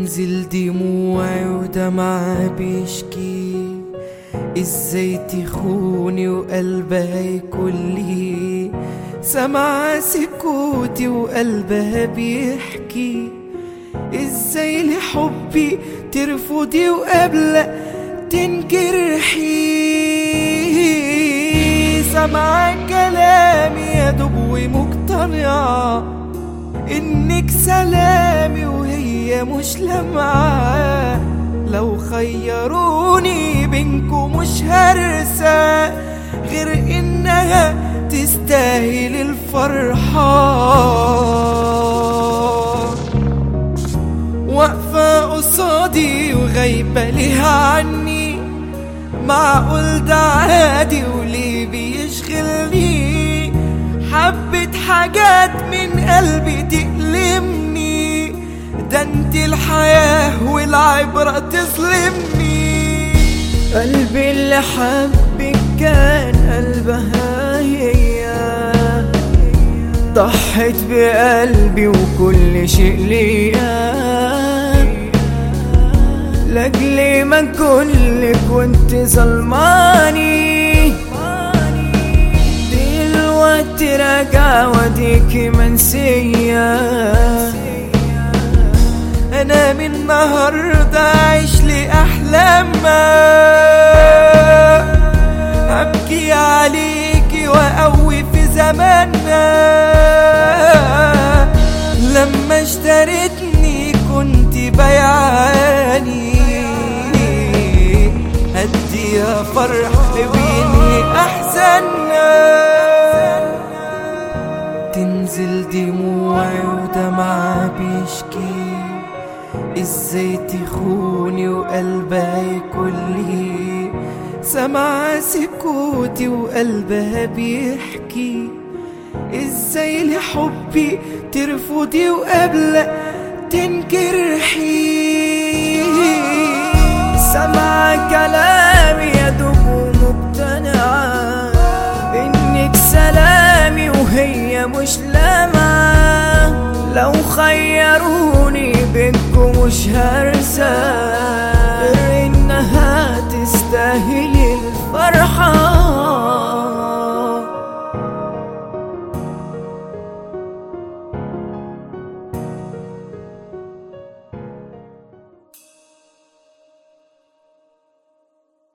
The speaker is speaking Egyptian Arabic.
تنزل دموعي ودمعة بيشكي ازاي تخوني وقلبها يكون لي سمع سكوتي وقلبها بيحكي ازاي لحبي ترفضي وقبل تنجرحي سمع كلامي يا دوب ومقتنعة انك سلامي وهي مش لمعة لو خيروني بينكم مش هرسى غير انها تستاهل الفرحة واقفة قصادي وغايبة ليها عني معقول ده عادي وليه بيشغلني حبة حاجات من قلبي تألمني ده انت الحياة والعبرة تظلمني قلبي اللي حبك كان قلبها هي ضحت بقلبي وكل شيء ليا لاجلي ما كلك وانت ظلماني دلوقتي راجعة وديكي منسية انا من النهاردة عيش لأحلامها ابكي عليكي واقوي في زماننا لما اشتريتني كنت بيعاني هديها فرح بيني احزاننا تنزل دموعي ودمعة بيشكي ازاي تخوني وقلبها يكون لي سمع سكوتي وقلبها بيحكي ازاي لحبي ترفضي وقبل تنجرحي